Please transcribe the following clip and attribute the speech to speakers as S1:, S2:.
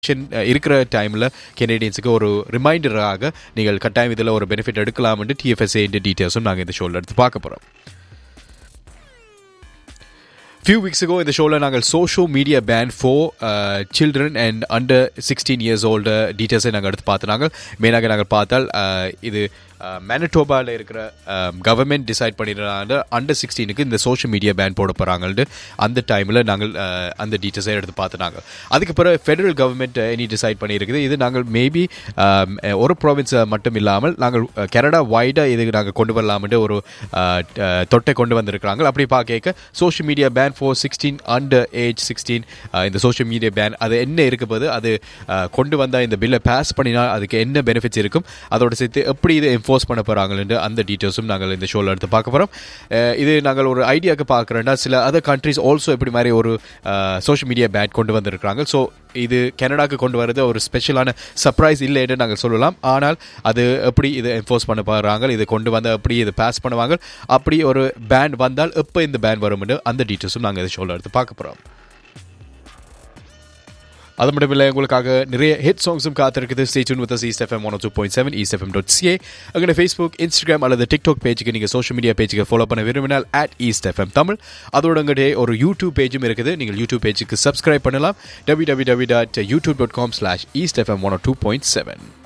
S1: இருக்கிற டைமில் கெனேடியன்ஸுக்கு ஒரு ரிமைண்டராக நீங்கள் கட்டாயம் இதில் ஒரு பெனிஃபிட் எடுக்கலாம்னு டிஎஃப்எஸ்ஏ டீட்டெயில்ஸும் நாங்கள் இந்த ஷோவில் எடுத்து பார்க்க போகிறோம் ஃபியூ வீக்ஸுக்கோ இந்த ஷோவில் நாங்கள் social media ban for children and under sixteen years old டீட்டெயில்ஸை நாங்கள் எடுத்து பார்த்து நாங்கள் மெயினாக நாங்கள் பார்த்தால் இது மேனட்டோபாவில் இருக்கிற கவர்மெண்ட் டிசைட் பண்ணிடுறாங்க அண்டர் சிக்ஸ்டீனுக்கு இந்த சோஷியல் மீடியா பேன் போட போகிறாங்கன்ட்டு அந்த டைமில் நாங்கள் அந்த டீட்டெயில்ஸை எடுத்து பார்த்து நாங்கள் அதுக்கு பிறகு ஃபெடரல் கவர்மெண்ட் எனி டிசைட் பண்ணியிருக்குது இது நாங்கள் மேபி ஒரு ப்ராவின்ஸை மட்டும் இல்லாமல் நாங்கள் கனடா வைடாக இது நாங்கள் கொண்டு வரலாம்னு ஒரு தொட்டை கொண்டு வந்திருக்கிறாங்க அப்படி பார்க்க social media ban for sixteen under age sixteen இந்த சோஷியல் மீடியா பேன் அது என்ன இருக்கும்போது அது கொண்டு வந்தால் இந்த பில்லை பாஸ் பண்ணினால் அதுக்கு என்ன பெனிஃபிட்ஸ் இருக்கும் அதோட சேர்த்து எப்படி இது என்ஃபோர்ஸ் பண்ண போகிறாங்கன்னு அந்த டீட்டெயில்ஸும் நாங்கள் இந்த ஷோவில் எடுத்து பார்க்க போகிறோம் இது நாங்கள் ஒரு ஐடியாவுக்கு பார்க்குறோன்னா சில அதர் கண்ட்ரிஸ் ஆல்சோ இப்படி மாதிரி ஒரு சோஷியல் மீடியா பேன் கொண்டு வந்திருக்கிறாங்க ஸோ இது கனடாக்கு கொண்டு வரது ஒரு ஸ்பெஷலான சர்ப்ரைஸ் இல்லைன்னு நாங்கள் சொல்லலாம் ஆனால் அது எப்படி இதை என்ஃபோர்ஸ் பண்ண போகிறாங்க இதை கொண்டு வந்து எப்படி இதை பாஸ் பண்ணுவாங்க அப்படி ஒரு பேன் வந்தால் எப்போ இந்த பேன் வரும்னு அந்த டீட்டெயில்ஸும் நாங்கள் இந்த ஷோவில் எடுத்து பார்க்க போகிறோம் அது மட்டும் இல்லை உங்களுக்காக நிறைய ஹிட் சாங்ஸும் காத்திருக்குது stay tune with east FM one two point seven east FM dot CA அங்கே ஃபேஸ்புக் இன்ஸ்டாகிராம் அல்லது டிக்டாக் பேஜுக்கு நீங்கள் சோஷியல் மீடியா பேஜுக்கு ஃபாலோ பண்ண விரும்பினால் அட் ஈஸ்ட் எஃப்எம் தமிழ் அதோட உங்களுடைய ஒரு யூடியூப் பேஜும் இருக்குது நீங்கள் யூடியூப் பேஜுக்கு சப்ஸ்கிரைப் பண்ணலாம் W W W dot YouTube dot com slash east FM one two point seven